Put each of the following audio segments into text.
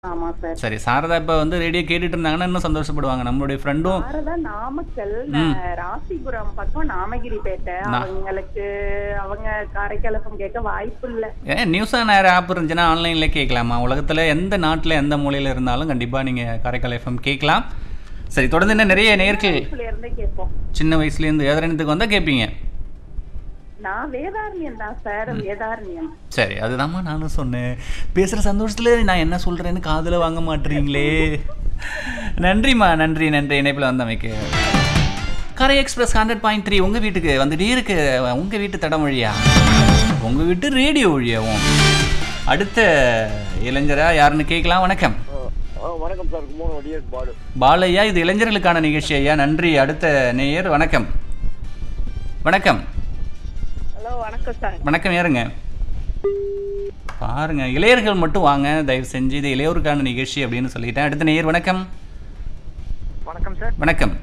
ஆமா சார் சரி சாரதா இப்போ வந்து ரேடியோ கேட்டுட்டு இருந்தாங்கன்னா இன்னும் சந்தோஷப்படுவாங்க நம்மளுடைய ஃப்ரெண்டும் சாரதா நாமக்கல் நான் ராசிபுரம் பக்கம் நாமகிரிப்பேட்டை அவங்களுக்கு அவங்க காரைக்காலப்பம் கேட்க வாய்ப்பு இல்ல ஏன் நியூஸ் நேரம் ஆப் இருந்துச்சுன்னா ஆன்லைனில் கேட்கலாமா உலகத்தில் எந்த நாட்டில் எந்த மூலையில் இருந்தாலும் கண்டிப்பாக நீங்கள் காரைக்கால் எஃப்எம் கேட்கலாம் சரி தொடர்ந்து என்ன நிறைய நேர்கள் வயசுல இருந்தே கேட்போம் சின்ன வயசுலேருந்து எதிரணித்துக்கு வந்தால் கேட்பீங்க நான் வேதாரண்யம் தான் சார் வேதாரண்யம் சரி அதுதாம்மா நானும் சொன்னேன் பேசுகிற சந்தோஷத்தில் நான் என்ன சொல்கிறேன்னு காதில் வாங்க மாட்டீங்களே நன்றிம்மா நன்றி நன்றி இணைப்பில் வந்தமைக்கு கரை எக்ஸ்பிரஸ் ஹண்ட்ரட் பாயிண்ட் த்ரீ உங்கள் வீட்டுக்கு வந்துட்டே இருக்கு உங்கள் வீட்டு தடம் வழியா உங்கள் வீட்டு ரேடியோ வழியாவும் அடுத்த இளைஞரா யாருன்னு கேட்கலாம் வணக்கம் ஆ வணக்கம் சார் கும்போன் டிஎஸ் பாலு பாலையா இது இளைஞர்களுக்கான நிகழ்ச்சி ஐயா நன்றி அடுத்த நேயர் வணக்கம் வணக்கம் ஹலோ வணக்கம் சார் வணக்கம் யாருங்க பாருங்க இளையர்கள் மட்டும் வாங்க தயவு செஞ்சு இது இளையோருக்கான நிகழ்ச்சி அப்படின்னு சொல்லிட்டேன் அடுத்த நேயர் வணக்கம் வணக்கம் சார் வணக்கம்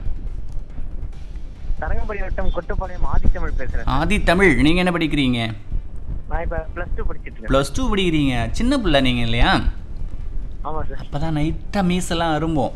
தரங்கம்படி வட்டம் கொட்டுப்பாளையம் ஆதித்தமிழ் பேசுறேன் ஆதி தமிழ் நீங்க என்ன படிக்கிறீங்க நான் இப்ப பிளஸ் டூ படிச்சிட்டு இருக்கேன் ப்ளஸ் டூ படிக்கிறீங்க சின்ன பிள்ளை நீங்க இல்லையா ஆமா சார் அப்பதான் நைட்டா மீசெல்லாம் அரும்போம்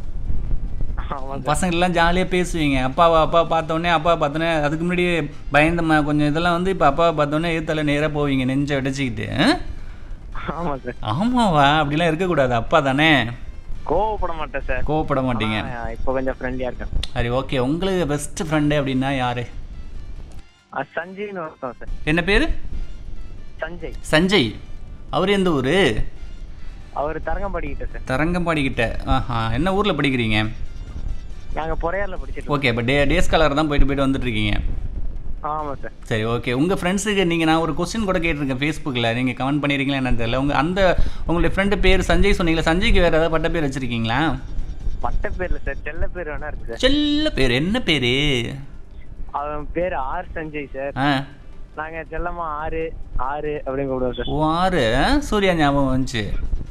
ஆமா சார் பசங்க எல்லாம் ஜாலியாக பேசுவீங்க அப்பாவை அப்பா பார்த்தோன்னே அப்பா பார்த்தோன்னே அதுக்கு முன்னாடி பயந்தம்மா கொஞ்சம் இதெல்லாம் வந்து இப்போ அப்பாவை பார்த்தோன்னே ஏத்தல நேராக போவீங்க நெஞ்சை அடிச்சுக்கிட்டு ஆமா சார் ஆமாவா அப்படிலாம் இருக்கக்கூடாது அப்பா தானே கோவப்பட மாட்டேன் சார் கோவப்பட மாட்டீங்க ஆனா, இப்போ கொஞ்சம் ஃப்ரெண்ட்லியா இருக்கேன் சரி ஓகே உங்களுக்கு பெஸ்ட் ஃப்ரெண்டு அப்படின்னா யாரு ஆ, சஞ்சய்னு ஒருத்தன் சார் என்ன பேரு சஞ்சய் சஞ்சய் அவர் எந்த ஊர் அவர் தரங்கம்பாடி கிட்ட சார் தரங்கம்பாடி கிட்ட ஆஹா என்ன ஊரில் படிக்கிறீங்க நாங்க பொறையார்ல படிச்சிட்டு இருக்கோம் ஓகே இப்போ டே டேஸ் காலர் தான் போயிட்டு போயிட்டு வந்துட்டு இருக்கீங்க ஆமா சார் சரி ஓகே உங்கள் ஃப்ரெண்ட்ஸுக்கு நீங்கள் நான் ஒரு கொஸ்டின் கூட கேட்டிருக்கேன் ஃபேஸ்புக்கில் நீங்கள் கமெண்ட் பண்ணியிருக்கீங்களா என்னன்னு தெரியல உங்கள் அந்த உங்களுடைய ஃப்ரெண்டு பேர் சஞ்சய் சொன்னீங்களா சஞ்சய்க்கு வேறு ஏதாவது பட்ட பேர் வச்சுருக்கீங்களா பட்ட பேர்ல சார் செல்ல பேர் வேணா இருக்கு சார் செல்ல பேர் என்ன பேர் அவன் பேர் ஆர் சஞ்சய் சார் ஆ நாங்க செல்லமா ஆறு ஆறு அப்படின்னு கூப்பிடுவோம் சார் ஓ ஆறு ஆ? சூர்யா ஞாபகம் வந்துச்சு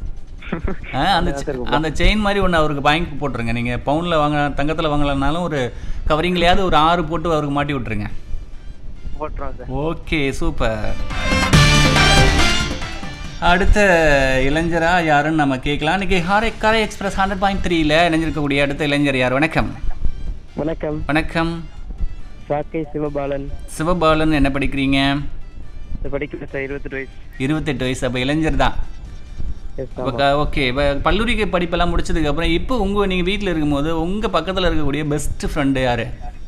ஆ, அந்த செ- அந்த செயின் மாதிரி ஒன்று அவருக்கு வாங்கி போட்டுருங்க நீங்கள் பவுனில் வாங்க தங்கத்தில் வாங்கலைனாலும் ஒரு கவரிங்லையாவது ஒரு ஆறு போட்டு அவருக்கு மாட்டி விட்ருங்க போட்டுருவோம் சார் ஓகே சூப்பர் அடுத்த இளைஞரா யாருன்னு நம்ம கேட்கலாம் இன்னைக்கு ஹாரை காரை எக்ஸ்பிரஸ் ஹண்ட்ரட் பாயிண்ட் த்ரீல இணைஞ்சிருக்கக்கூடிய அடுத்த இளைஞர் யார் வணக்கம் வணக்கம் வணக்கம் சாக்கை சிவபாலன் சிவபாலன் என்ன படிக்கிறீங்க படிக்கிறேன் சார் இருபத்தெட்டு வயசு இருபத்தெட்டு வயசு அப்போ இளைஞர் தான் எஸ் ஓகே இப்போ கல்லூரிக்கு படிப்பெல்லாம் முடிச்சதுக்கு அப்புறம் இப்போ உங்க நீங்க வீட்டில் இருக்கும்போது உங்க பக்கத்துல இருக்கக்கூடிய பெஸ்ட் ஃப்ரெண்டு யாரு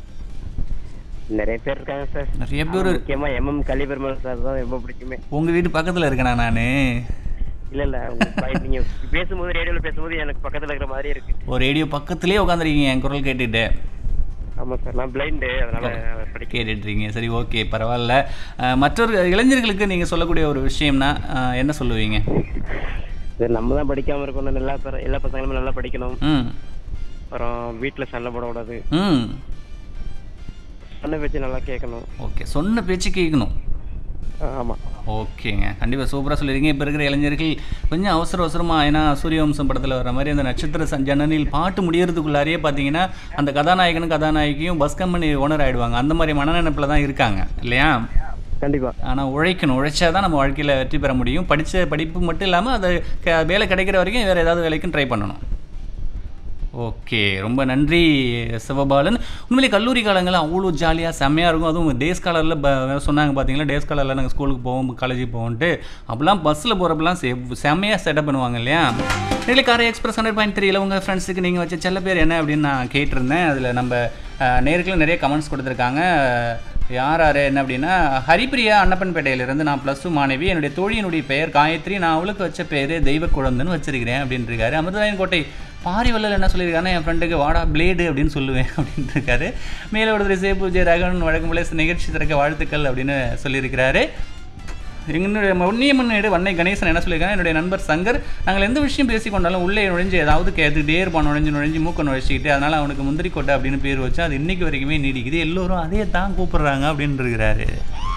நிறைய பேர் இருக்காங்க சார் நிறைய பேர் முக்கியமா எம்எம் கலிபெருமாள் சார் தான் ரொம்ப பிடிக்குமே உங்க வீட்டு பக்கத்துல இருக்கேனா நானு இல்ல இல்ல உங்க பய- நீங்க பேசும்போது ரேடியோல பேசும்போது எனக்கு பக்கத்துல இருக்கிற மாதிரி இருக்கு ஒரு ரேடியோ பக்கத்துலயே உட்காந்துருக்கீங்க என் குரல் கேட்டுட்டு ஆமா சார் நான் பிளைண்டு அதனால படிக்க கேட்டுட்டு இருக்கீங்க சரி ஓகே பரவாயில்ல அஹ், மற்றொரு இளைஞர்களுக்கு நீங்க சொல்லக்கூடிய ஒரு விஷயம்னா அஹ், என்ன சொல்லுவீங்க சார் நம்ம தான் படிக்காம இருக்கணும் எல்லா பேர் எல்லா பசங்களுமே நல்லா படிக்கணும் ம் அப்புறம் வீட்டுல சண்டை போடக்கூடாது ம் சொன்ன பேச்சு நல்லா கேட்கணும் ஓகே சொன்ன பேச்சு கேட்கணும் ஆ, ஆமா ஓகேங்க கண்டிப்பாக சூப்பராக சொல்லியிருக்கீங்க இப்போ இருக்கிற இளைஞர்கள் கொஞ்சம் அவசர அவசரமாக ஏன்னா சூரியவம்சம் படத்தில் வர மாதிரி அந்த நட்சத்திர சஞ்சனனில் பாட்டு முடியறதுக்குள்ளாரையே பார்த்தீங்கன்னா அந்த கதாநாயகனும் கதாநாயகியும் பஸ் கம்பெனி ஓனர் ஆயிடுவாங்க அந்த மாதிரி மனநினைப்பில் தான் இருக்காங்க இல்லையா கண்டிப்பா ஆனால் உழைக்கணும் உழைச்சா தான் நம்ம வாழ்க்கையில் வெற்றி பெற முடியும் படித்த படிப்பு மட்டும் இல்லாமல் அது க வேலை கிடைக்கிற வரைக்கும் வேறு ஏதாவது வேலைக்கும் ட்ரை பண்ணணும் ஓகே ரொம்ப நன்றி சிவபாலன் உண்மையிலே கல்லூரி காலங்களில் அவ்வளோ ஜாலியாக செம்மையாக இருக்கும் அதுவும் டேஸ் காலரில் ப சொன்னாங்க பார்த்தீங்களா டேஸ் காலரில் நாங்கள் ஸ்கூலுக்கு போவோம் காலேஜுக்கு போவோம்ட்டு அப்போல்லாம் பஸ்ஸில் போகிறப்பெல்லாம் செ செம்மையாக செட்டப் பண்ணுவாங்க இல்லையா இதில் காரை எக்ஸ்பிரஸ் ஹண்ட்ரட் பாயிண்ட் த்ரீல உங்கள் ஃப்ரெண்ட்ஸுக்கு நீங்கள் வச்ச செல்ல பேர் என்ன அப்படின்னு நான் கேட்டிருந்தேன் அதில் நம்ம நேருக்குள்ள நிறைய கமெண்ட்ஸ் கொடுத்துருக்காங்க யார் யார் என்ன அப்படின்னா ஹரிப்பிரியா அன்னப்பன்பேட்டையிலிருந்து நான் ப்ளஸ் டூ மாணவி என்னுடைய தோழியினுடைய பெயர் காயத்ரி நான் அவளுக்கு வச்ச பேர் தெய்வ குழந்தைன்னு வச்சிருக்கிறேன் அப்படின்னு இருக்காரு அமிர்தராயன் கோட்டை பாரிவல்லல் என்ன சொல்லியிருக்காருன்னா என் ஃப்ரெண்டுக்கு வாடா பிளேடு அப்படின்னு சொல்லுவேன் அப்படின்னு இருக்காரு மேலே ஒரு சே பூஜை ரகன் வழக்கம் போல நிகழ்ச்சி திறக்க வாழ்த்துக்கள் அப்படின்னு சொல்லியிருக்கிறாரு என்னுடைய முன்னியம்மன் வண்ணை கணேசன் என்ன சொல்லியிருக்காங்க என்னுடைய நண்பர் சங்கர் நாங்கள் எந்த விஷயம் பேசிக்கொண்டாலும் உள்ளே நுழைஞ்சு ஏதாவது கேட்டுக்கிட்டே இருப்பான் நுழைஞ்சு நுழைஞ்சு மூக்க நுழைச்சிக்கிட்டு அதனால் அவனுக்கு முந்திரி கொட்டை அப்படின்னு பேர் வச்சு அது இன்னைக்கு வரைக்குமே நீடிக்குது எல்லோரும் அதே தான் கூப்பிடுறாங்க அப்படின்னு இருக்கிறாரு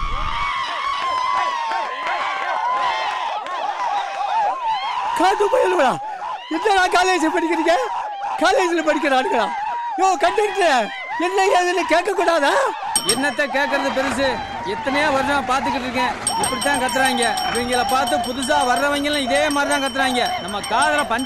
காட்டு போயிடுவா என்னடா காலேஜ் படிக்கிறீங்க காலேஜில் படிக்கிறானுங்களா யோ கண்டக்டர் என்ன ஏதுன்னு கேட்க கூடாதா என்னத்த கேட்கறது பெருசு எத்தனையோ வருஷம் பார்த்துக்கிட்டு இருக்கேன் இப்படித்தான் கத்துறாங்க இவங்கள பார்த்து புதுசா வர்றவங்களும் இதே மாதிரி தான் கத்துறாங்க நம்ம காதல பஞ்ச